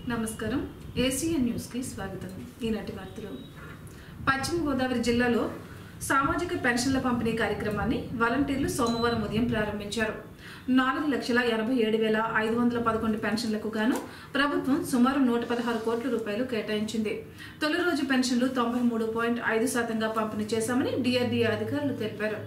నమస్కారం ఏసీఎన్ న్యూస్కి స్వాగతం ఈనాటి వార్తలు పశ్చిమ గోదావరి జిల్లాలో సామాజిక పెన్షన్ల పంపిణీ కార్యక్రమాన్ని వాలంటీర్లు సోమవారం ఉదయం ప్రారంభించారు నాలుగు లక్షల ఎనభై ఏడు వేల ఐదు వందల పదకొండు పెన్షన్లకు గాను ప్రభుత్వం సుమారు నూట పదహారు కోట్ల రూపాయలు కేటాయించింది తొలి రోజు పెన్షన్లు తొంభై మూడు పాయింట్ ఐదు శాతంగా పంపిణీ చేశామని డిఆర్డీఏ అధికారులు తెలిపారు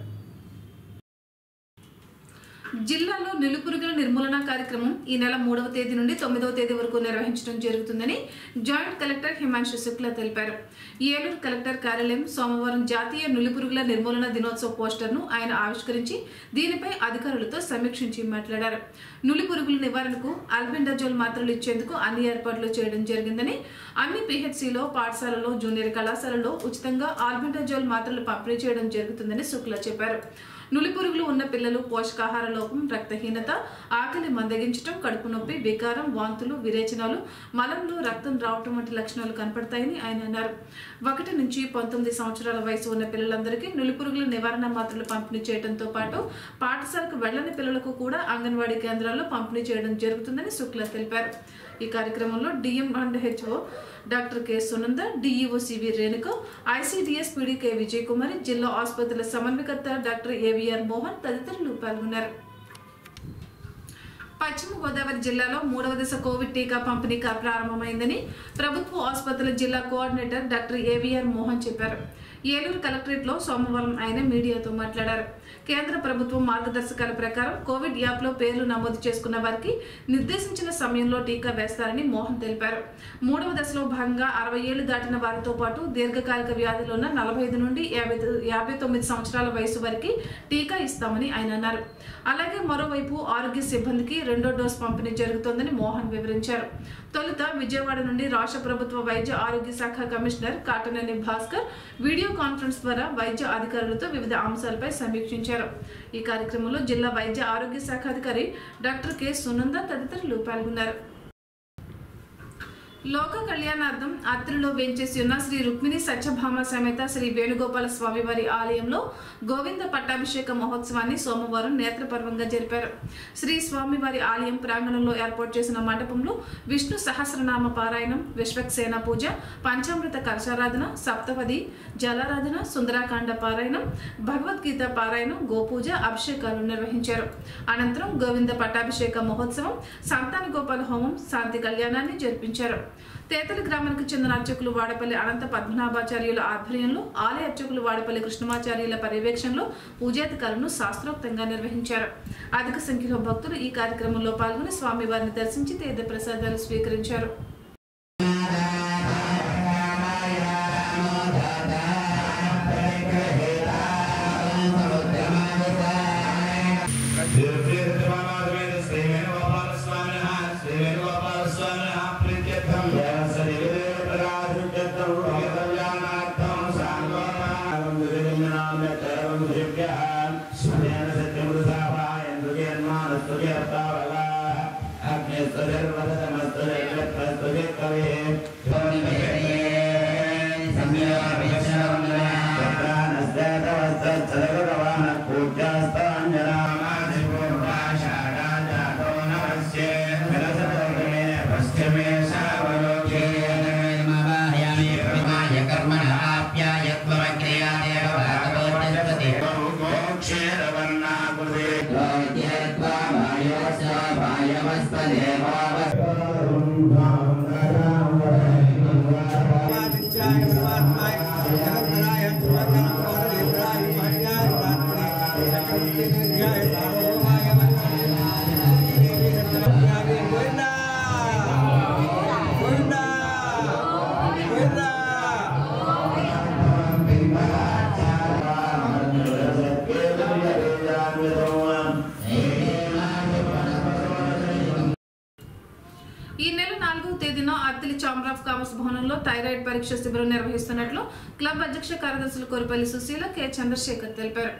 జిల్లాలో నిలుపురుగుల నిర్మూలన కార్యక్రమం ఈ నెల మూడవ తేదీ నుండి తొమ్మిదవ తేదీ వరకు నిర్వహించడం జరుగుతుందని జాయింట్ కలెక్టర్ హిమాంశు శుక్లా తెలిపారు ఏలూరు కలెక్టర్ కార్యాలయం సోమవారం జాతీయ నులిపురుగుల నిర్మూలన దినోత్సవ పోస్టర్ను ఆయన ఆవిష్కరించి దీనిపై అధికారులతో సమీక్షించి మాట్లాడారు నులిపురుగుల నివారణకు అల్బెండజోల్ మాత్రలు ఇచ్చేందుకు అన్ని ఏర్పాట్లు చేయడం జరిగిందని అన్ని పిహెచ్సిలో పాఠశాలలో జూనియర్ కళాశాలలో ఉచితంగా ఆల్బెండజోల్ మాత్రలు పంపిణీ చేయడం జరుగుతుందని శుక్లా చెప్పారు నులిపురుగులు ఉన్న పిల్లలు పోషకాహార లోపం రక్తహీనత ఆకలి మందగించటం కడుపు నొప్పి వికారం వాంతులు విరేచనాలు మలంలో రక్తం రావటం వంటి లక్షణాలు కనపడతాయని ఆయన అన్నారు ఒకటి నుంచి పంతొమ్మిది సంవత్సరాల వయసు ఉన్న పిల్లలందరికీ నులిపురుగుల నివారణ మాత్రలు పంపిణీ చేయడంతో పాటు పాఠశాలకు వెళ్లని పిల్లలకు కూడా అంగన్వాడీ కేంద్రాల్లో పంపిణీ చేయడం జరుగుతుందని శుక్లా తెలిపారు ఈ కార్యక్రమంలో DM and HO doctor K Sunanda DEO CV Renuka ICDS PD K Vijay Kumari జిల్లా ఆసుపత్రుల సమన్వయకర్త డాక్టర్ ఏవిఆర్ మోహన్ తదితరులు పాల్గొన్నారు పశ్చిమ గోదావరి జిల్లాలో మూడవ దశ కోవిడ్ టీకా పంపిణీ కా- ప్రారంభమైందని ప్రభుత్వ ఆసుపత్రుల జిల్లా కోఆర్డినేటర్ డాక్టర్ ఏవిఆర్ మోహన్ చెప్పారు ఏలూరు కలెక్టరేట్లో సోమవారం ఆయన మీడియాతో మాట్లాడారు కేంద్ర ప్రభుత్వం మార్గదర్శకాల ప్రకారం కోవిడ్ యాప్లో పేర్లు నమోదు చేసుకున్న వారికి నిర్దేశించిన సమయంలో టీకా వేస్తారని మోహన్ తెలిపారు మూడవ దశలో భాగంగా అరవై ఏళ్లు దాటిన వారితో పాటు దీర్ఘకాలిక వ్యాధులు ఉన్న నలభై ఐదు నుండి యాభై యాభై తొమ్మిది సంవత్సరాల వయసు వరకు టీకా ఇస్తామని ఆయన అన్నారు అలాగే మరోవైపు ఆరోగ్య సిబ్బందికి రెండో డోస్ పంపిణీ జరుగుతోందని మోహన్ వివరించారు తొలుత విజయవాడ నుండి రాష్ట్ర ప్రభుత్వ వైద్య ఆరోగ్య శాఖ commissioner Kataneni Bhaskar video conference ద్వారా వైద్య అధికారులతో వివిధ అంశాలపై సమీక్షించారు ఈ కార్యక్రమంలో జిల్లా వైద్య ఆరోగ్య శాఖ అధికారి డాక్టర్ కె సునంద తదితరులు పాల్గొన్నారు లోక కళ్యాణార్థం అత్రిలో వేంచేసి ఉన్న శ్రీ రుక్మిణి సత్యభామ సమేత శ్రీ వేణుగోపాల స్వామి వారి ఆలయంలో గోవింద పట్టాభిషేక మహోత్సవాన్ని సోమవారం నేత్రపర్వంగా జరిపారు శ్రీ స్వామివారి ఆలయం ప్రాంగణంలో ఏర్పాటు చేసిన మండపంలో విష్ణు సహస్రనామ పారాయణం విశ్వక్సేన పూజ పంచామృత కలశారాధన సప్తపది జలారాధన సుందరాకాండ పారాయణం భగవద్గీత పారాయణం గోపూజ అభిషేకాలు నిర్వహించారు అనంతరం గోవింద పట్టాభిషేక మహోత్సవం సంతాన గోపాల హోమం శాంతి కళ్యాణాన్ని జరిపించారు తేతలి గ్రామానికి చెందిన అర్చకులు వాడపల్లి అనంత పద్మనాభాచార్యుల ఆధ్వర్యంలో ఆలయ అర్చకులు వాడపల్లి కృష్ణమాచార్యుల పర్యవేక్షణలో పూజాధికారులను శాస్త్రోక్తంగా నిర్వహించారు అధిక సంఖ్యలో భక్తులు ఈ కార్యక్రమంలో పాల్గొని స్వామివారిని దర్శించి తీర్థ ప్రసాదాలు స్వీకరించారు ఈ నెల నాలుగవ తేదీన అత్తిలి ఛాంబర్ ఆఫ్ కామర్స్ భవనంలో థైరాయిడ్ పరీక్ష శిబిరం నిర్వహిస్తున్నట్లు క్లబ్ అధ్యక్ష కార్యదర్శులు కోరిపల్లి సుశీల కె చంద్రశేఖర్ తెలిపారు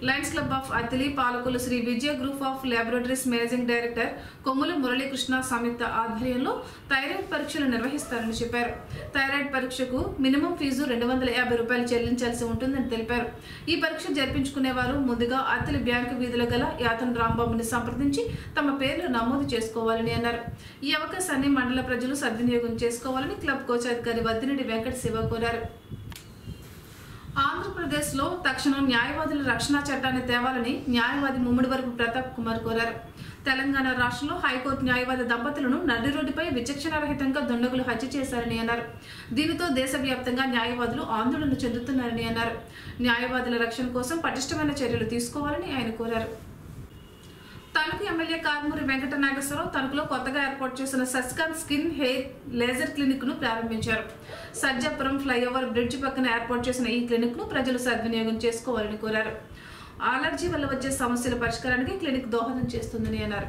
లయన్స్ క్లబ్ ఆఫ్ అతిలి పాలకులు Sri Vijaya group of laboratories managing director Kommula Muralikrishna సంయుక్త ఆధ్వర్యంలో థైరాయిడ్ పరీక్షలు నిర్వహిస్తారని చెప్పారు థైరాయిడ్ పరీక్షకు మినిమం ఫీజు రెండు వందల యాభై రూపాయలు చెల్లించాల్సి ఉంటుందని తెలిపారు ఈ పరీక్ష జరిపించుకునేవారు ముందుగా అతిలి బ్యాంకు వీధుల గల యాతన్ రాంబాబుని సంప్రదించి తమ పేర్లు నమోదు చేసుకోవాలని అన్నారు ఈ అవకాశాన్ని మండల ప్రజలు సద్వినియోగం చేసుకోవాలని క్లబ్ కోచ్ అధికారి వద్దిరెడ్డి వెంకట శివ కోరారు ఆంధ్రప్రదేశ్లో తక్షణం న్యాయవాదుల రక్షణ చట్టాన్ని తేవాలని న్యాయవాది ముమ్మడి వరపు ప్రతాప్ కుమార్ కోరారు తెలంగాణ రాష్ట్రంలో హైకోర్టు న్యాయవాది దంపతులను నడి రోడ్డుపై విచక్షణారహితంగా దుండగులు హత్య చేశారని అన్నారు దీనితో దేశవ్యాప్తంగా న్యాయవాదులు ఆందోళన చెందుతున్నారని అన్నారు న్యాయవాదుల రక్షణ కోసం పటిష్టమైన చర్యలు తీసుకోవాలని ఆయన కోరారు తణుకు ఎమ్మెల్యే కారుమూరి వెంకట నాగేశ్వరరావు తణుకులో కొత్తగా ఏర్పాటు చేసిన సస్కాన్ స్కిన్ హెయిర్ లేజర్ క్లినిక్ ను ప్రారంభించారు సజ్జాపురం ఫ్లైఓవర్ బ్రిడ్జ్ పక్కన ఏర్పాటు చేసిన ఈ క్లినిక్ ను ప్రజలు సద్వినియోగం చేసుకోవాలని కోరారు అలర్జీ వల్ల వచ్చే సమస్యల పరిష్కారానికి క్లినిక్ దోహదం చేస్తుందని అన్నారు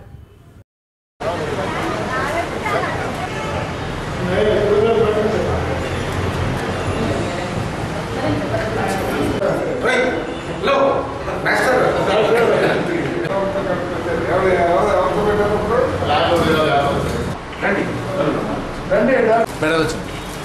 హలో మాస్టర్ వెళ్ళవచ్చు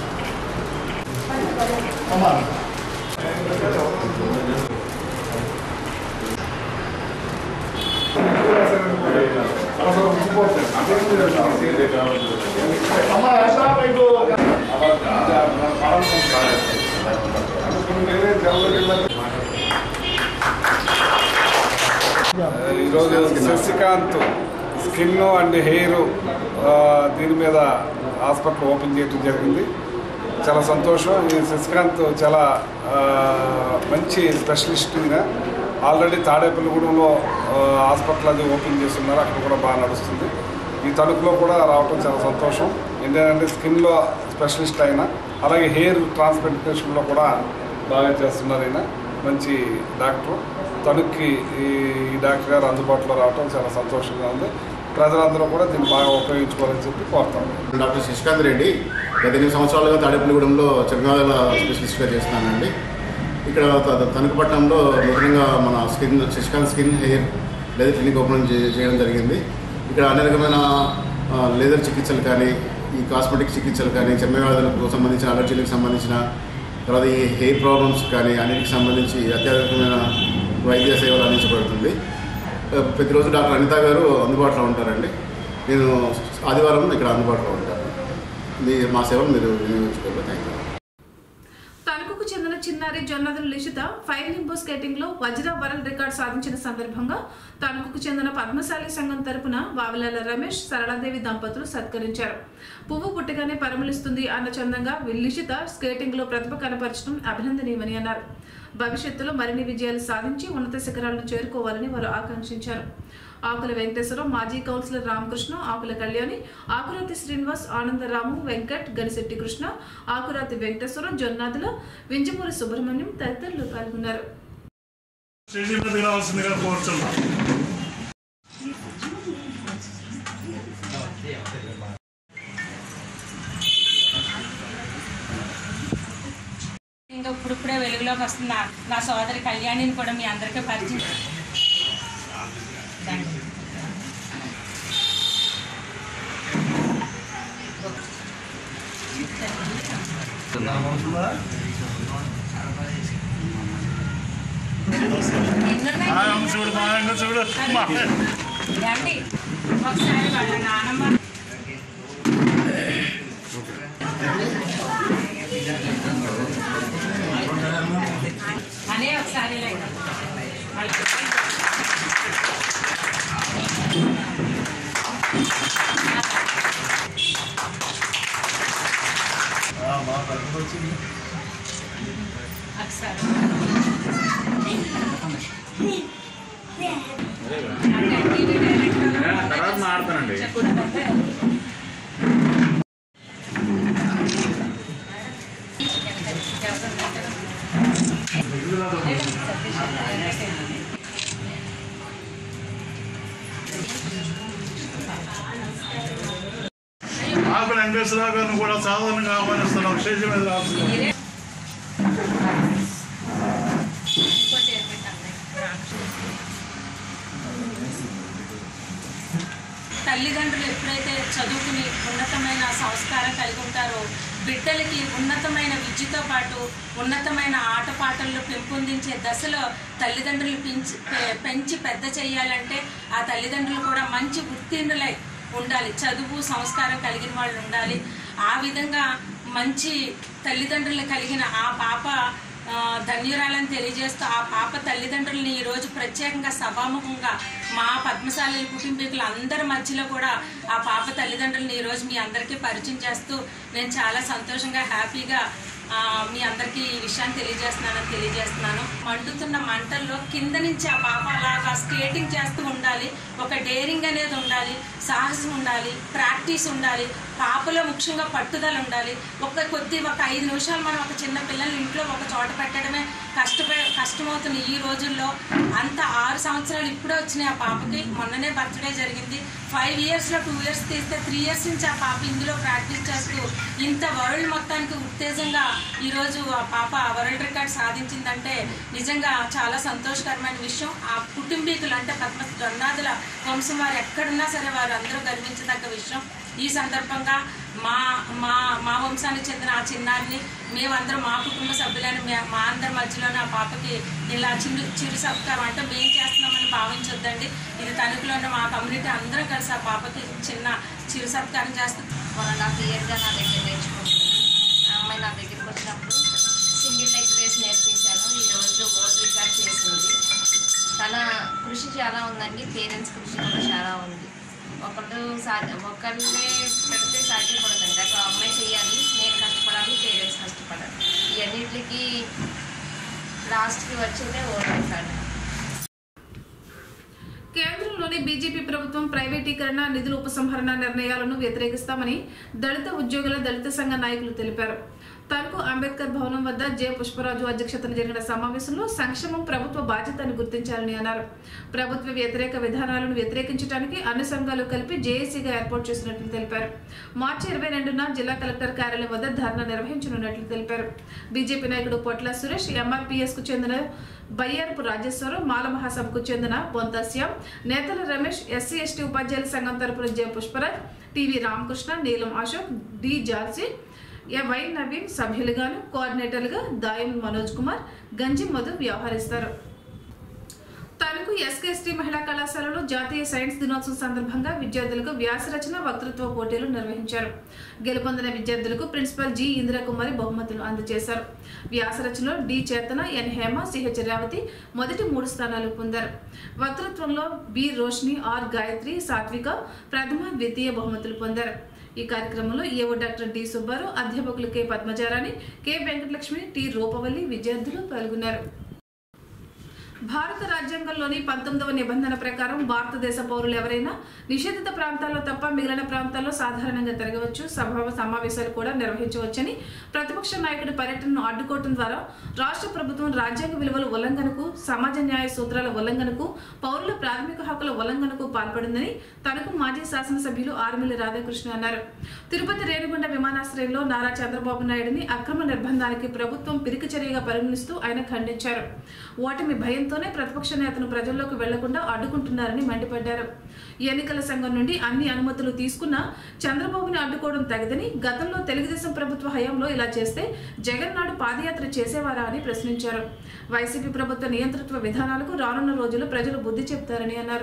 ఈరోజు శశికాంత్ స్కిన్ అండ్ హెయిర్ ఆ, దీని మీద హాస్పిటల్ ఓపెన్ చేయడం జరిగింది చాలా సంతోషం ఈ శశికాంత్ చాలా ఆ, మంచి స్పెషలిస్ట్ ఈయన ఆల్రెడీ తాడేపల్లిగూడెంలో ఆ, హాస్పిటల్ అది ఓపెన్ చేస్తున్నారు అక్కడ కూడా బాగా నడుస్తుంది ఈ తణుకులో కూడా రావటం చాలా సంతోషం ఏంటంటే స్కిన్లో స్పెషలిస్ట్ అయిన అలాగే హెయిర్ ట్రాన్స్ప్లాంటేషన్లో కూడా బాగా చేస్తున్నారు ఈయన మంచి డాక్టర్ తణుక్కి ఈ ఈ డాక్టర్ గారు అందుబాటులో రావటం చాలా సంతోషంగా ఉంది ప్రజలందరూ కూడా దీన్ని బాగా ఉపయోగించుకోవాలని చెప్పి కోరుతాము డాక్టర్ శశికాంత్ రెడ్డి గత ఎనిమిది సంవత్సరాలుగా తాడేపల్లిగూడెంలో చిరునాల స్పెషలిస్ట్గా చేస్తున్నానండి ఇక్కడ త- తణుకుపట్నంలో నూతనంగా మన skin Sasikanth skin hair laser clinic open చే- చేయడం జరిగింది ఇక్కడ అన్ని రకమైన ఆ, లేదర్ చికిత్సలు కానీ ఈ కాస్మెటిక్ చికిత్సలు కానీ చెమ్మ వ్యాధులకు సంబంధించిన అలర్జీలకు సంబంధించిన తర్వాత ఈ హెయిర్ ప్రాబ్లమ్స్ కానీ అన్నిటికి సంబంధించి అత్యాధునికమైన వైద్య సేవలు అందించబడుతుంది ఆ, ప్రతిరోజు డాక్టర్ అనిత గారు అందుబాటులో ఉంటారండి నేను ఆదివారం ఇక్కడ అందుబాటులో ఉంటాను మీ మా సేవలు మీరు వినియోగించుకోవాలి థ్యాంక్ యూ తణుకుకు చెందిన చిన్నారి Jonnadulu Lishitha fire limbo skating లో వజ్ర వరల్డ్ రికార్డ్ సాధించిన సందర్భంగా తణుకుకు చెందిన పద్మశాలి సంఘం తరపున వావిలాల రమేష్ సరళాదేవి దంపతులు సత్కరించారు పువ్వు పుట్టగానే పరిమళిస్తుంది అన్న చందంగా లిషిత స్కేటింగ్ లో ప్రతిభ కనపరచడం అభినందనీయమని అన్నారు భవిష్యత్తులో మరిన్ని విజయాలు సాధించి ఉన్నత శిఖరాలను చేరుకోవాలని వారు ఆకాంక్షించారు ఆకుల వెంకటేశ్వరరావు మాజీ కౌన్సిలర్ రామకృష్ణ ఆకుల కళ్యాణి ఆకురాతి శ్రీనివాస్ ఆనందరాము వెంకట్ గనిశెట్టి కృష్ణ ఆకురాతి వెంకటేశ్వరం జొన్నాదుల వింజమూరి సుబ్రహ్మణ్యం తదితరులు పాల్గొన్నారు స్టేజీ మీదకి రావాల్సిందిగా కోరుతున్నాం ఇంకా ఇప్పుడిప్పుడే వెలుగులోకి వస్తుంది నా- నా సోదరి కళ్యాణిని కూడా మీ అందరికీ పరిచయం థాంక్స్. ఎన్నున్నాయి? ఆ, అమ్మ చూడు మా ఆయన చూడు మా ఆయన. ఏమండి? ఒకసారి వాళ్ళ నానమ్మ అనే ఒకసారి ఇలా ఇవ్వండి. వాళ్ళకి ఆ, మా తరపున వచ్చింది. ఒకసారి తర్వాత మాడతానండి ఆకుల వెంకటేశ్వరరావు గారిని కూడా సాధారణంగా ఆహ్వానిస్తున్నాం స్టేజ్ మీద రావాల్సింది ఇంకో చేరు పెట్టండి. రామకృష్ణ. తల్లిదండ్రులు ఎప్పుడైతే చదువుకుని ఉన్నతమైన సంస్కారం కలిగి ఉంటారో బిడ్డలకి ఉన్నతమైన విద్యతో పాటు ఉన్నతమైన ఆటపాటల్లో పెంపొందించే దశలో తల్లిదండ్రులు పెంచి పె- పెంచి పెద్ద చేయాలంటే ఆ తల్లిదండ్రులు కూడా మంచి ఉత్తీర్ణులై ఉండాలి చదువు సంస్కారం కలిగిన వాళ్ళు ఉండాలి ఆ విధంగా మంచి తల్లిదండ్రులు కలిగిన ఆ పాప ఆ, ధన్యురాలని తెలియజేస్తూ ఆ పాప తల్లిదండ్రులని ఈరోజు ప్రత్యేకంగా సభాముఖంగా మా పద్మశాలి కుటుంబీకులు అందరి మధ్యలో కూడా ఆ పాప తల్లిదండ్రులని ఈరోజు మీ అందరికీ పరిచయం చేస్తూ నేను చాలా సంతోషంగా హ్యాపీగా ఆ, మీ అందరికీ ఈ విషయాన్ని తెలియజేస్తున్నానని తెలియజేస్తున్నాను మండుతున్న మంటల్లో కింద నుంచి ఆ పాప అలాగా స్కేటింగ్ చేస్తూ ఉండాలి ఒక డేరింగ్ అనేది ఉండాలి సాహసం ఉండాలి ప్రాక్టీస్ ఉండాలి పాపలో ముఖ్యంగా పట్టుదల ఉండాలి ఒక కొద్ది ఒక ఐదు నిమిషాలు మనం ఒక చిన్న పిల్లల్ని ఇంట్లో ఒక చోట పెట్టడమే కష్టప కష్టమవుతున్న ఈ రోజుల్లో అంత ఆరు సంవత్సరాలు ఇప్పుడే వచ్చినాయి ఆ పాపకి మొన్ననే బర్త్డే జరిగింది ఫైవ్ ఇయర్స్లో టూ ఇయర్స్ తీస్తే త్రీ ఇయర్స్ నుంచి ఆ పాప ఇందులో ప్రాక్టీస్ చేస్తూ ఇంత వరల్డ్ మొత్తానికి ఉత్తేజంగా ఈరోజు ఆ పాప వరల్డ్ రికార్డ్ సాధించిందంటే నిజంగా చాలా సంతోషకరమైన విషయం ఆ కుటుంబీకులు అంటే పద్మ దొన్నాదుల వంశం వారు ఎక్కడున్నా సరే వారు అందరూ గర్వించదగ్గ విషయం ఈ సందర్భంగా మా మా మా వంశానికి చెందిన ఆ చిన్నారిని మేమందరం మా కుటుంబ సభ్యులని మే- మా అందరి మధ్యలోనే ఆ పాపకి ఇలా చిరు చిరు సత్కారం అంటే మేము చేస్తున్నామని భావించొద్దండి ఇది తణుకులో ఉన్న మా కమ్యూనిటీ అందరం కలిసి ఆ పాపకి చిన్న చిరు సత్కారం చేస్తాం వన్ అండ్ హాఫ్ ఇయర్గా నా దగ్గర నేర్చుకుంటుంది ఆ అమ్మాయి నా దగ్గరికి వచ్చినప్పుడు సింగిల్ లెగ్ రేస్ నేర్పించాను ఈరోజు వరల్డ్ రికార్డ్ చేసింది తన కృషి చాలా ఉందండి పేరెంట్స్ కృషి కూడా చాలా ఉంది ఒకళ్ళు సా ఒకళ్ళే పెడితే సాధ్యపడదండి అక్కడ అమ్మాయి చేయాలి నేను కష్టపడాలి పేరెంట్స్ కష్టపడాలి ఇవన్నిటికి లాస్ట్కి వచ్చిందే వరల్డ్ రికార్డ్ కేంద్రంలోని బీజేపీ ప్రభుత్వం ప్రైవేటీకరణ నిధుల ఉపసంహరణ నిర్ణయాలను వ్యతిరేకిస్తామని దళిత ఉద్యోగుల దళిత సంఘ నాయకులు తెలిపారు తణుకు అంబేద్కర్ భవనం వద్ద జె పుష్పరాజు అధ్యక్షతన జరిగిన సమావేశంలో సంక్షేమం ప్రభుత్వ బాధ్యతని గుర్తించాలని అన్నారు ప్రభుత్వ వ్యతిరేక విధానాలను వ్యతిరేకించడానికి అన్ని సంఘాలు కలిపి జేఏసీగా ఏర్పాటు చేసినట్లు తెలిపారు మార్చి ఇరవై రెండున జిల్లా కలెక్టర్ కార్యాలయం వద్ద ధర్నా నిర్వహించనున్నట్లు తెలిపారు బీజేపీ నాయకుడు పొట్ల సురేష్ ఎంఆర్పీఎస్ కు చెందిన బయ్యారపు రాజేశ్వరం మాల మహాసభకు చెందిన బొంతశ్యాం నేతల రమేష్ ఎస్సీ ఎస్టీ ఉపాధ్యాయుల సంఘం తరపున J Pushparaj TV Ramakrishna Neelam Ashok D George A Y Naveen సభ్యులుగాను కోఆర్డినేటర్లుగా దాయం మనోజ్ కుమార్ గంజి మధు వ్యవహరిస్తారు తణుకు ఎస్కేఎస్టీ మహిళా కళాశాలలో జాతీయ సైన్స్ దినోత్సవం సందర్భంగా విద్యార్థులకు వ్యాస రచన వక్తృత్వ పోటీలు నిర్వహించారు గెలుపొందిన విద్యార్థులకు ప్రిన్సిపల్ జి ఇందిరాకుమారి బహుమతులు అందజేశారు వ్యాస రచనలో డి చేతన ఎన్ హేమ సిహెచ్ రేవతి మొదటి మూడు స్థానాలు పొందారు వక్తృత్వంలో బి రోష్ని ఆర్ గాయత్రి సాత్విక ప్రథమ ద్వితీయ బహుమతులు పొందారు ఈ కార్యక్రమంలో ఏవో డాక్టర్ డి సుబ్బారావు అధ్యాపకులు K Padmajarani K Venkatalakshmi T Roopavalli విద్యార్థులు పాల్గొన్నారు భారత రాజ్యాంగంలోని పంతొమ్మిదవ నిబంధన ప్రకారం భారతదేశ పౌరులు ఎవరైనా నిషేధిత ప్రాంతాల్లో తప్ప మిగిలిన ప్రాంతాల్లో సాధారణంగా తిరగవచ్చు సభ సమావేశాలు కూడా నిర్వహించవచ్చని ప్రతిపక్ష నాయకుడి పర్యటనను అడ్డుకోవడం ద్వారా రాష్ట్ర ప్రభుత్వం రాజ్యాంగ విలువల ఉల్లంఘనకు సమాజ న్యాయ సూత్రాల ఉల్లంఘనకు పౌరుల ప్రాథమిక హక్కుల ఉల్లంఘనకు పాల్పడిందని తనకు మాజీ శాసనసభ్యులు ఆర్మిల్లి రాధాకృష్ణ అన్నారు తిరుపతి రేణిగుండ విమానాశ్రయంలో నారా చంద్రబాబు నాయుడిని అక్రమ నిర్బంధానికి ప్రభుత్వం పిరికి చర్యగా పరిగణిస్తూ ఆయన ఖండించారు ఓటమి భయంతోనే ప్రతిపక్ష నేతను ప్రజల్లోకి వెళ్లకుండా అడ్డుకుంటున్నారని మండిపడ్డారు ఎన్నికల సంఘం నుండి అన్ని అనుమతులు తీసుకున్నా చంద్రబాబుని అడ్డుకోవడం తగదని గతంలో తెలుగుదేశం ప్రభుత్వ హయాంలో ఇలా చేస్తే జగన్ నాడు పాదయాత్ర చేసేవారా అని ప్రశ్నించారు వైసీపీ ప్రభుత్వ నియంతృత్వ విధానాలకు రానున్న రోజుల్లో ప్రజలు బుద్ధి చెప్తారని అన్నారు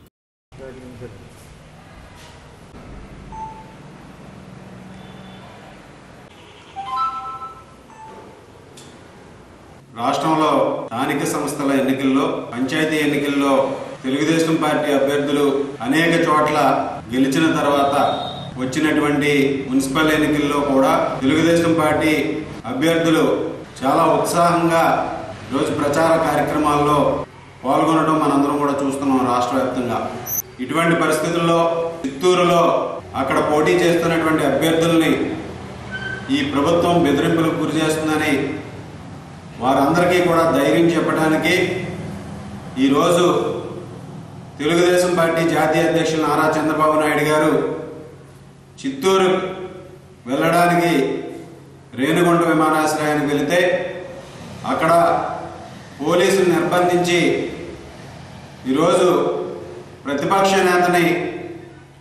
రాష్ట్రంలో స్థానిక సంస్థల ఎన్నికల్లో పంచాయతీ ఎన్నికల్లో తెలుగుదేశం పార్టీ అభ్యర్థులు అనేక చోట్ల గెలిచిన తర్వాత వచ్చినటువంటి మున్సిపల్ ఎన్నికల్లో కూడా తెలుగుదేశం పార్టీ అభ్యర్థులు చాలా ఉత్సాహంగా రోజు ప్రచార కార్యక్రమాల్లో పాల్గొనడం మనందరం కూడా చూస్తున్నాం రాష్ట్ర వ్యాప్తంగా ఇటువంటి పరిస్థితుల్లో చిత్తూరులో అక్కడ పోటీ చేస్తున్నటువంటి అభ్యర్థుల్ని ఈ ప్రభుత్వం బెదిరింపులకు గురి చేస్తుందని వారందరికీ కూడా ధైర్యం చెప్పడానికి ఈరోజు తెలుగుదేశం పార్టీ జాతీయ అధ్యక్షులు నారా చంద్రబాబు నాయుడు గారు చిత్తూరు వెళ్ళడానికి రేణుగుంట విమానాశ్రయానికి వెళితే అక్కడ పోలీసులు నిర్బంధించి ఈరోజు ప్రతిపక్ష నేతని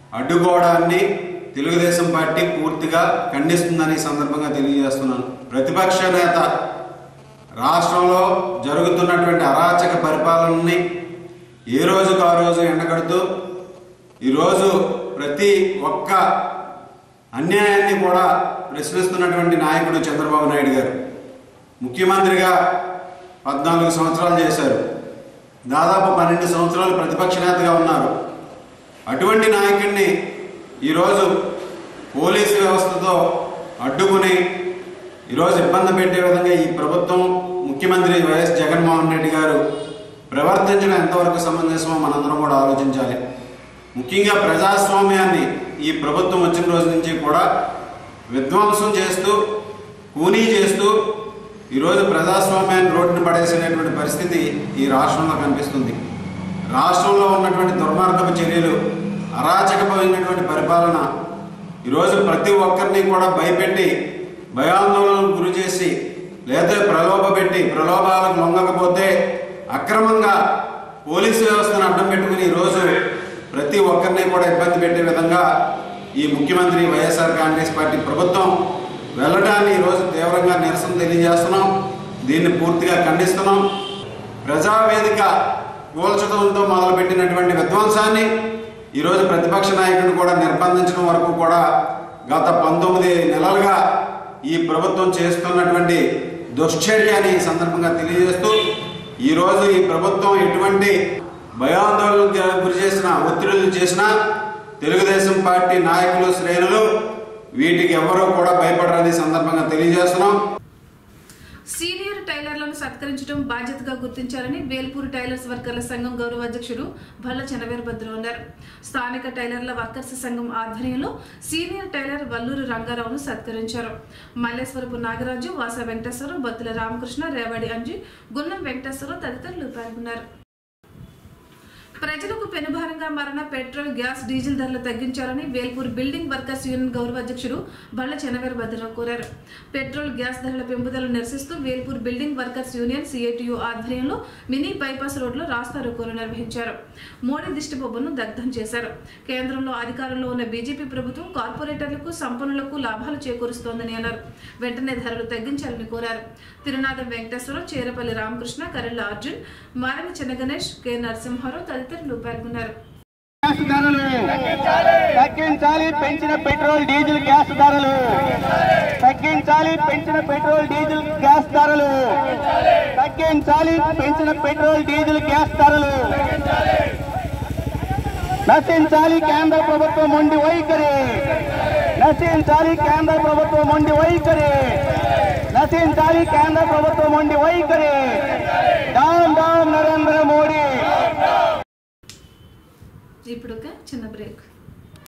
అడ్డుకోవడాన్ని తెలుగుదేశం పార్టీ పూర్తిగా ఖండిస్తుందని ఈ సందర్భంగా తెలియజేస్తున్నాను ప్రతిపక్ష నేత రాష్ట్రంలో జరుగుతున్నటువంటి అరాచక పరిపాలనని ఏ రోజుకు ఆ రోజు ఎండగడుతూ ఈరోజు ప్రతి ఒక్క అన్యాయాన్ని కూడా ప్రశ్నిస్తున్నటువంటి నాయకుడు చంద్రబాబు నాయుడు గారు ముఖ్యమంత్రిగా పద్నాలుగు సంవత్సరాలు చేశారు దాదాపు పన్నెండు సంవత్సరాలు ప్రతిపక్ష నేతగా ఉన్నారు అటువంటి నాయకుడిని ఈరోజు పోలీసు వ్యవస్థతో అడ్డుకుని ఈరోజు ఇబ్బంది పెట్టే విధంగా ఈ ప్రభుత్వం ముఖ్యమంత్రి వైఎస్ జగన్మోహన్ రెడ్డి గారు ప్రవర్తించడం ఎంతవరకు సమంజసమో మనందరం కూడా ఆలోచించాలి ముఖ్యంగా ప్రజాస్వామ్యాన్ని ఈ ప్రభుత్వం వచ్చిన రోజు నుంచి కూడా విధ్వంసం చేస్తూ కూనీ చేస్తూ ఈరోజు ప్రజాస్వామ్యాన్ని రోడ్డున పడేసినటువంటి పరిస్థితి ఈ రాష్ట్రంలో కనిపిస్తుంది రాష్ట్రంలో ఉన్నటువంటి దుర్మార్గపు చర్యలు అరాచకమైనటువంటి పరిపాలన ఈరోజు ప్రతి ఒక్కరిని కూడా భయపెట్టి భయాందోళనకు గురి చేసి లేదా ప్రలోభ పెట్టి ప్రలోభాలకు లొంగకపోతే అక్రమంగా పోలీసు వ్యవస్థను అడ్డం పెట్టుకుని ఈరోజు ప్రతి ఒక్కరిని కూడా ఇబ్బంది పెట్టే విధంగా ఈ ముఖ్యమంత్రి వైఎస్ఆర్ కాంగ్రెస్ పార్టీ ప్రభుత్వం వెళ్ళడాన్ని ఈరోజు తీవ్రంగా నిరసన తెలియజేస్తున్నాం దీన్ని పూర్తిగా ఖండిస్తున్నాం ప్రజావేదిక కూల్చడంతో మొదలుపెట్టినటువంటి విధ్వంసాన్ని ఈరోజు ప్రతిపక్ష నాయకుడిని కూడా నిర్బంధించడం వరకు కూడా గత పంతొమ్మిది నెలలుగా ఈ ప్రభుత్వం చేస్తున్నటువంటి దుశ్చర్యాన్ని ఈ సందర్భంగా తెలియజేస్తూ ఈరోజు ఈ ప్రభుత్వం ఎటువంటి భయాందోళనకు గురి చేసిన ఒత్తిడులు చేసినా తెలుగుదేశం పార్టీ నాయకులు శ్రేణులు వీటికి ఎవరూ కూడా భయపడరని ఈ సందర్భంగా తెలియజేస్తున్నాం సీనియర్ టైలర్లను సత్కరించడం బాధ్యతగా గుర్తించాలని వేల్పూర్ టైలర్స్ వర్కర్ల సంఘం గౌరవ అధ్యక్షుడు భల్ల చెనవేర్భద్రం అన్నారు స్థానిక టైలర్ల వర్కర్స్ సంఘం ఆధ్వర్యంలో సీనియర్ టైలర్ వల్లూరు రంగారావును సత్కరించారు మల్లేశ్వరపు నాగరాజు వాస వెంకటేశ్వరరావు బత్తుల రామకృష్ణ రేవాడి అంజి గున్నం వెంకటేశ్వరరావు తదితరులు పాల్గొన్నారు ప్రజలకు పెనుభారంగా మారిన పెట్రోల్ గ్యాస్ డీజిల్ ధరలు తగ్గించాలని వేల్పూర్ బిల్డింగ్ వర్కర్స్ యూనియన్ గౌరవ అధ్యక్షుడు బల్ల చెనవేరు భద్రరావు కోరారు పెట్రోల్ గ్యాస్ ధరల పెంపుదలను నిరసిస్తూ Velpur building workers union CITU ఆధ్వర్యంలో మినీ బైపాస్ రోడ్లో రాస్తా రోకోలు నిర్వహించారు మోడీ దిష్టిబొబ్బను దగ్ధం చేశారు కేంద్రంలో అధికారంలో ఉన్న బీజేపీ ప్రభుత్వం కార్పొరేటర్లకు సంపన్నులకు లాభాలు చేకూరుస్తోందని అన్నారు వెంటనే ధరలు తగ్గించాలని కోరారు తిరునాథం వెంకటేశ్వరరావు చేరపల్లి రామకృష్ణ కరెళ్ల అర్జున్ మారని చెన్నగణేష్ కె నరసింహారావు తదితరులు పాల్గొన్నారు గ్యాస్ ధరలు తగ్గించాలి పెంచిన పెట్రోల్ డీజిల్ గ్యాస్ ధరలు తగ్గించాలి పెంచిన పెట్రోల్ డీజిల్ గ్యాస్ ధరలు తగ్గించాలి పెంచిన పెట్రోల్ డీజిల్ గ్యాస్ ధరలు నశించాలి కేంద్ర ప్రభుత్వం మొండి వైఖరి నశించాలి కేంద్ర ప్రభుత్వం మొండి వైఖరి నశించాలి కేంద్ర ప్రభుత్వం మొండి వైఖరి డౌన్ డౌన్ నరేంద్ర మోడీ ఇప్పుడు ఒక చిన్న బ్రేక్